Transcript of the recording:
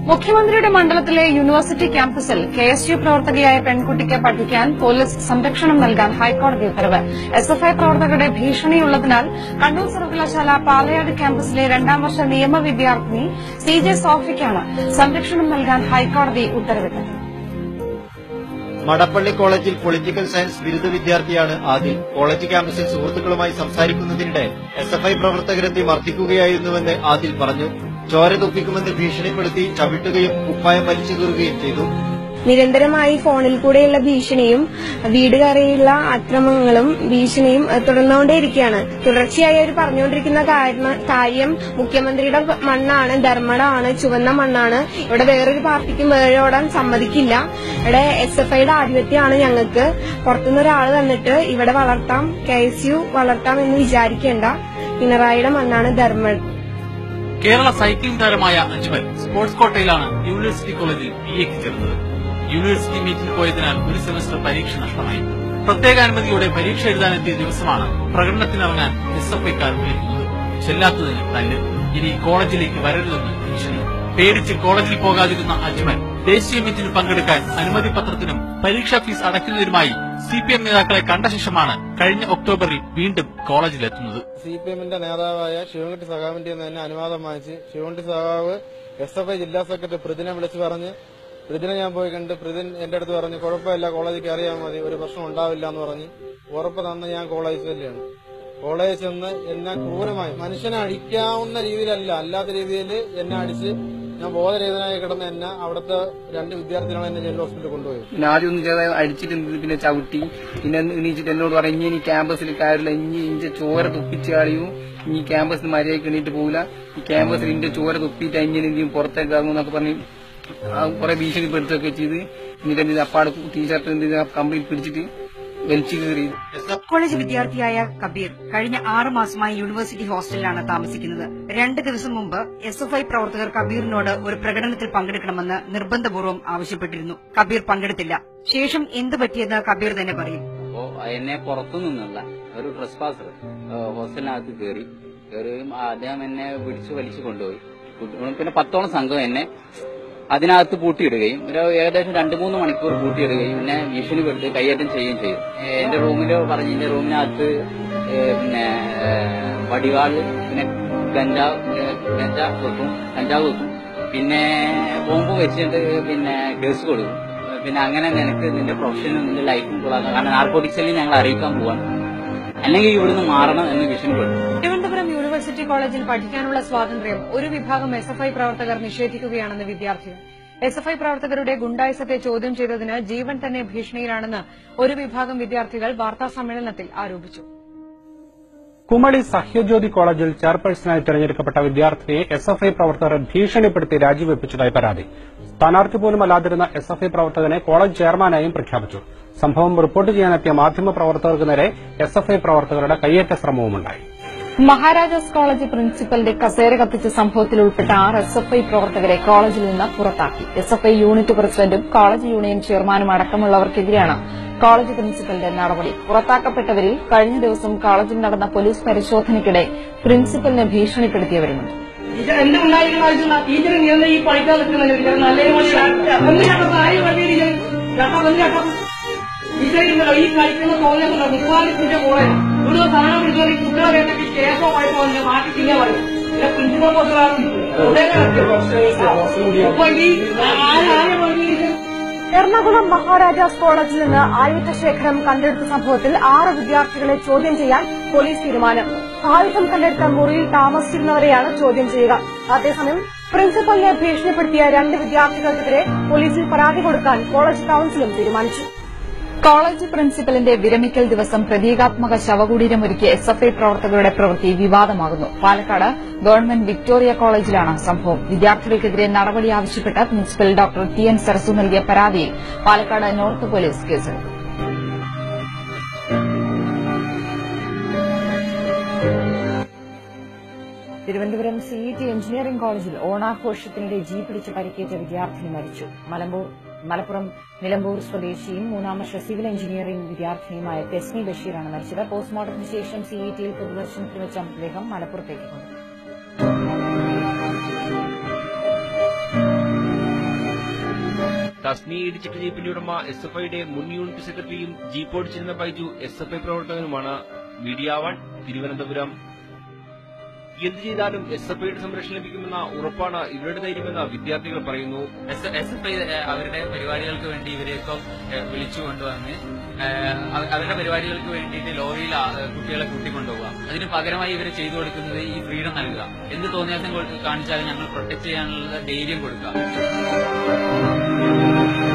മുഖ്യമന്ത്രിയുടെ മണ്ഡലത്തിലെ യൂണിവേഴ്സിറ്റി ക്യാമ്പസിൽ കെ എസ് യു പ്രവർത്തകയായ പെൺകുട്ടിക്ക് പഠിക്കാൻ പോലീസ് സംരക്ഷണം നൽകാൻ ഹൈക്കോടതി ഉത്തരവ് എസ് എഫ് ഐ പ്രവർത്തകരുടെ ഭീഷണിയുള്ളതിനാൽ കണ്ണൂർ സർവകലാശാല പാലയാട് ക്യാമ്പസിലെ രണ്ടാം വർഷ നിയമ വിദ്യാർത്ഥിനി സി ജെ സോഫിക്കാണ് സംരക്ഷണം നൽകാൻ ഹൈക്കോടതി ഉത്തരവിട്ടത് മടപ്പള്ളി കോളേജിൽ പൊളിറ്റിക്കൽ സയൻസ് ബിരുദ വിദ്യാർത്ഥിയാണ് ആദിൽ കോളേജ് ക്യാമ്പസിൽ സുഹൃത്തുക്കളുമായി സംസാരിക്കുന്നതിനിടെ എസ് എഫ് ഐ പ്രവർത്തകരെത്തി മർദ്ദിക്കുകയായിരുന്നുവെന്ന് ആദിൽ പറഞ്ഞു ചോര തുപ്പിക്കുമെന്ന് ഭീഷണിപ്പെടുത്തി ചവിട്ടുകയും കുപ്പായം വലിച്ചു കീറുകയും ചെയ്തു നിരന്തരമായി ഫോണിൽ കൂടെയുള്ള ഭീഷണിയും വീട് കയറിയുള്ള അക്രമങ്ങളും ഭീഷണിയും ഏഹ്, തുടർന്നുകൊണ്ടേയിരിക്കുകയാണ് തുടർച്ചയായി അവർ പറഞ്ഞുകൊണ്ടിരിക്കുന്ന കാരണ- കാര്യം മുഖ്യമന്ത്രിയുടെ മണ്ണാണ് ധർമ്മടമാണ് ചുവന്ന മണ്ണാണ് ഇവിടെ വേറൊരു പാർട്ടിക്കും വേറോടാൻ സമ്മതിക്കില്ല ഇവിടെ എസ് എഫ് ഐയുടെ ആധിപത്യമാണ് ഞങ്ങൾക്ക് പുറത്തുനിന്ന് ഒരാൾ വന്നിട്ട് ഇവിടെ വളർത്താം കെ എസ് യു വളർത്താം എന്ന് വിചാരിക്കേണ്ട പിണറായിയുടെ മണ്ണാണ് ധർമ്മടം കേരള സൈക്ലിംഗ് താരമായ അജ്മൽ സ്പോർട്സ് കോട്ടയിലാണ് യൂണിവേഴ്സിറ്റി കോളേജിൽ ബി എക്ക് ചേർന്നത് യൂണിവേഴ്സിറ്റി മീറ്റിൽ പോയതിനാൽ ഒരു സെമസ്റ്റർ പരീക്ഷ നഷ്ടമായി പ്രത്യേക അനുമതിയോടെ പരീക്ഷ എഴുതാനെത്തിയ ദിവസമാണ് പ്രകടനത്തിനിറങ്ങാൻ എസ് എഫ് ഐക്കാർ വിളിക്കുന്നത് ചെല്ലാത്തതിന് തല്ല് ഇനി കോളേജിലേക്ക് വരരുതെന്ന് ഭീഷണി പേടിച്ച് കോളേജിൽ പോകാതിരുന്ന അജ്മൽ ദേശീയ മീറ്റിൽ പങ്കെടുക്കാൻ അനുമതി പത്രത്തിനും പരീക്ഷാ ഫീസ് അടയ്ക്കുന്നതിനുമായി സി പി എം നേതാക്കളെ കണ്ട ശേഷമാണ് കഴിഞ്ഞ ഒക്ടോബറിൽ വീണ്ടും കോളേജിലെത്തുന്നത് സി പി എമ്മിന്റെ നേതാവായ ശിവൻകുട്ടി സഖാവിന്റെ തന്നെ അനുവാദം വാങ്ങിച്ച് ശിവൻകുട്ടി സഖാവ് എസ് എഫ് ഐ ജില്ലാ സെക്രട്ടറി പ്രതിനെ വിളിച്ച് പറഞ്ഞ് പ്രതിനെ ഞാൻ പോയി കണ്ട് പ്രതിൻ എന്റെ അടുത്ത് പറഞ്ഞു കുഴപ്പമില്ല കോളേജിൽ കയറിയാൽ മതി ഒരു പ്രശ്നം ഉണ്ടാവില്ല എന്ന് പറഞ്ഞ് ഉറപ്പ് തന്ന് ഞാൻ കോളേജിൽ ചെല്ലുകയാണ് കോളേജിൽ ചെന്ന് എന്നെ ക്രൂരമായി മനുഷ്യനെ അടിക്കാവുന്ന രീതിയിലല്ല അല്ലാത്ത രീതിയിൽ എന്നെ അടിച്ച് ഞാൻ ബോധരഹിതനായി കിടന്ന എന്നെ അവിടുത്തെ രണ്ട് വിദ്യാർത്ഥികളെ എന്നെ ജനറൽ ഹോസ്പിറ്റലിൽ കൊണ്ടുപോയി പിന്നെ ആദ്യം ഒന്ന് ചെയ്ത അടിച്ചിട്ട് നിന്ന് പിന്നെ ചവിട്ടി പിന്നെ എണീച്ചിട്ട് എന്നോട് പറഞ്ഞു ഇനി ഇനി ക്യാമ്പസിൽ കയറില്ല ഇനി ഇന്റെ ചോര തുപ്പിച്ച് കളയൂ ഇനി ക്യാമ്പസിൽ മര്യാദയ്ക്ക് എണീറ്റ് പോകില്ല ഈ ക്യാമ്പസിൽ ഇന്റെ ചോര തുപ്പിയിട്ട് ഇങ്ങനെ എന്തെങ്കിലും പുറത്തേക്ക് ഇറങ്ങും എന്നൊക്കെ പറഞ്ഞ് ആ കുറെ ഭീഷണിപ്പെടുത്തുകയൊക്കെ ചെയ്ത് എന്നിട്ട് എന്റെ അപ്പാട് ടീഷർട്ട് കംപ്ലീറ്റ് പിടിച്ചിട്ട് വലിച്ചു കയറി കോളേജ് വിദ്യാർത്ഥിയായ കബീർ കഴിഞ്ഞ ആറ് മാസമായി യൂണിവേഴ്സിറ്റി ഹോസ്റ്റലിലാണ് താമസിക്കുന്നത് രണ്ട് ദിവസം മുമ്പ് എസ് എഫ് ഐ പ്രവർത്തകർ കബീറിനോട് ഒരു പ്രകടനത്തിൽ പങ്കെടുക്കണമെന്ന് നിർബന്ധപൂർവ്വം ആവശ്യപ്പെട്ടിരുന്നു കബീർ പങ്കെടുത്തില്ല ശേഷം എന്ത് പറ്റിയെന്ന് കബീർ തന്നെ പറയും അപ്പോ എന്നെ പുറത്തു നിന്നുള്ള ഒരു ട്രസ് പാസർ ഹോസ്റ്റലിനകത്ത് കയറി കയറുകയും അദ്ദേഹം എന്നെ പിടിച്ചു വലിച്ചു കൊണ്ടുപോയി പിന്നെ പത്തോളം സംഘം എന്നെ അതിനകത്ത് പൂട്ടിയിടുകയും ഒരു ഏകദേശം രണ്ടു മൂന്ന് മണിക്കൂർ പൂട്ടിയിടുകയും പിന്നെ ഭീഷണിപ്പെടുത്തി കൈയേറ്റം ചെയ്യുകയും ചെയ്തു ഏഹ് എന്റെ റൂമിൽ പറഞ്ഞ എന്റെ റൂമിനകത്ത് ഏഹ് പിന്നെ ഏഹ് വടിവാള് പിന്നെ ഗഞ്ചാവ് ഏഹ് ഗഞ്ചാവ് വെക്കും കഞ്ചാവ് വെക്കും പിന്നെ ബോംബ് വെച്ചിട്ട് പിന്നെ കേസ് കൊടുക്കും പിന്നെ അങ്ങനെ നിനക്ക് നിന്റെ പ്രൊഫഷനും നിന്റെ ലൈഫും കൂടാതെ കാരണം നാർക്കോട്ടിക്സിൽ ഞങ്ങൾ അറിയിക്കാൻ പോവാണ് അല്ലെങ്കിൽ ഇവിടുന്ന് മാറണം എന്ന് ഭീഷണിപ്പെടുത്തും തിരുവനന്തപുരം യൂണിവേഴ്സിറ്റി കോളേജിൽ പഠിക്കാനുള്ള സ്വാതന്ത്ര്യം ഒരു വിഭാഗം എസ് എഫ് ഐ പ്രവർത്തകർ നിഷേധിക്കുകയാണെന്ന് വിദ്യാർത്ഥികൾ എസ് എഫ് ഐ പ്രവർത്തകരുടെ ഗുണ്ടായുസത്തെ ചോദ്യം ചെയ്തതിന് ജീവൻ തന്നെ ഭീഷണിയിലാണെന്ന് ഒരു വിഭാഗം വിദ്യാർത്ഥികൾ വാർത്താസമ്മേളനത്തിൽ ആരോപിച്ചു കുമളി സഹ്യജ്യോതി കോളേജിൽ ചെയർപേഴ്സണായി തെരഞ്ഞെടുക്കപ്പെട്ട വിദ്യാർത്ഥിനിയെ എസ് എഫ് ഐ പ്രവർത്തകർ ഭീഷണിപ്പെടുത്തി രാജിവെപ്പിച്ചതായി പരാതി സ്ഥാനാർത്ഥി പോലും അല്ലാതിരുന്ന എസ് എഫ് ഐ പ്രവർത്തകനെ കോളേജ് ചെയർമാനായും പ്രഖ്യാപിച്ചു സംഭവം റിപ്പോർട്ട് ചെയ്യാനെത്തിയ മാധ്യമ പ്രവർത്തകർക്ക് നേരെ എസ് എഫ് ഐ പ്രവർത്തകരുടെ കയ്യേറ്റ ശ്രമവുമുണ്ടായി മഹാരാജാസ് കോളേജ് പ്രിൻസിപ്പലിന്റെ കസേര കത്തിച്ച സംഭവത്തിൽ ഉൾപ്പെട്ട ആറ് എസ് എഫ് ഐ പ്രവർത്തകരെ കോളേജിൽ നിന്ന് പുറത്താക്കി എസ് എഫ് ഐ യൂണിറ്റ് പ്രസിഡന്റും കോളേജ് യൂണിയൻ ചെയർമാനും അടക്കമുള്ളവർക്കെതിരെയാണ് കോളേജ് പ്രിൻസിപ്പലിന്റെ നടപടി പുറത്താക്കപ്പെട്ടവരിൽ കഴിഞ്ഞ ദിവസം കോളേജിൽ നടന്ന പോലീസ് പരിശോധനയ്ക്കിടെ പ്രിൻസിപ്പലിനെ ഭീഷണിപ്പെടുത്തിയവരുമുണ്ട് ഇത് എന്തുണ്ടായിരുന്ന ആവശ്യം ടീച്ചർ നീ എന്താ ഈ പഠിക്കാൻ നിൽക്കുന്നില്ല നല്ല ടീച്ചർ ഈ കളിക്കുന്ന തോന്നുന്നുണ്ടോ മുപ്പാലിന്റെ കൂടെ ഒരു സാധനം പിടിച്ചാൽ കുട്ടികളെ വേണ്ടി കേസമായി പോകുന്നത് മാറ്റി ചെയ്യാൻ പറയും പിന്നെ പ്രിൻസിപ്പൽ ഇപ്പൊ ഈ ആരും പറഞ്ഞിരിക്കുന്നത് എറണാകുളം മഹാരാജാസ് കോളേജിൽ നിന്ന് ആയുധ ശേഖരം കണ്ടെടുത്ത സംഭവത്തിൽ ആറ് വിദ്യാർത്ഥികളെ ചോദ്യം ചെയ്യാൻ പോലീസ് തീരുമാനം ആയുധം കണ്ടെടുത്ത മുറിയിൽ താമസിച്ചിരുന്നവരെയാണ് ചോദ്യം ചെയ്യുക അതേസമയം പ്രിൻസിപ്പലിനെ ഭീഷണിപ്പെടുത്തിയ രണ്ട് വിദ്യാർത്ഥികൾക്കെതിരെ പോലീസിൽ പരാതി കൊടുക്കാൻ കോളേജ് കൌൺസിലും തീരുമാനിച്ചു കോളേജ് പ്രിൻസിപ്പലിന്റെ വിരമിക്കൽ ദിവസം പ്രതീകാത്മക ശവകുടീരമൊരുക്കിയ എസ് എഫ് ഐ പ്രവർത്തകരുടെ പ്രവൃത്തി വിവാദമാകുന്നു പാലക്കാട് ഗവൺമെന്റ് വിക്ടോറിയ കോളേജിലാണ് സംഭവം വിദ്യാർത്ഥികൾക്കെതിരെ നടപടി ആവശ്യപ്പെട്ട് principal doctor T N Sarasu നൽകിയ പരാതിയിൽ പാലക്കാട് നോർത്ത് പോലീസ് കേസെടുത്തു തിരുവനന്തപുരം സിഇടി എഞ്ചിനീയറിംഗ് കോളേജിൽ ഓണാഘോഷത്തിനിടെ ജീപ്പിടിച്ച് പരിക്കേറ്റ വിദ്യാർത്ഥിനി മരിച്ചു മലമ്പൂർ മലപ്പുറം നിലമ്പൂർ സ്വദേശിയും മൂന്നാം വർഷ സിവിൽ എഞ്ചിനീയറിംഗ് വിദ്യാർത്ഥിനിയുമായ തെസ്നി ബഷീറാണ് മരിച്ചത് പോസ്റ്റ്മോർട്ടത്തിന് ശേഷം സിഇടിയിൽ പൊതുദർശനത്തിന് വെച്ച മൃതദേഹം മലപ്പുറത്തേക്ക് കൊണ്ടു തസ്നി ഇടിച്ചിട്ട് ജീപ്പിന്റെ ഉടമ എസ് എഫ് ഐയുടെ മുൻ യൂണിറ്റ് സെക്രട്ടറിയും ജീപ്പ് ഓടിച്ചിരുന്ന ബൈജു എസ് എഫ് ഐ പ്രവർത്തകനുമാണ് മീഡിയ വൺ തിരുവനന്തപുരം എന്ത് ചെയ്താലും എസ് എഫ് ഐയുടെ സംരക്ഷണം ലഭിക്കുമെന്ന ഉറപ്പാണ് ഇവരുടെ ധൈര്യമെന്ന് വിദ്യാർത്ഥികൾ പറയുന്നു എസ് എസ് എഫ് ഐ അവരുടെ പരിപാടികൾക്ക് വേണ്ടി ഇവരെയൊക്കെ ഏഹ്, വിളിച്ചു കൊണ്ടുവന്ന് ഏഹ്, അവ- അവരുടെ പരിപാടികൾക്ക് വേണ്ടിയിട്ട് ലോറിയിൽ ആ, ഏഹ്, കുട്ടികളെ കൂട്ടിക്കൊണ്ടുപോകുക അതിന് പകരമായി ഇവർ ചെയ്തു കൊടുക്കുന്നത് ഈ ഫ്രീഡം നൽകുക എന്ത് തോന്നിയാസം കാണിച്ചാലും ഞങ്ങൾ പ്രൊട്ടക്ട് ചെയ്യാനുള്ള ധൈര്യം കൊടുക്കുക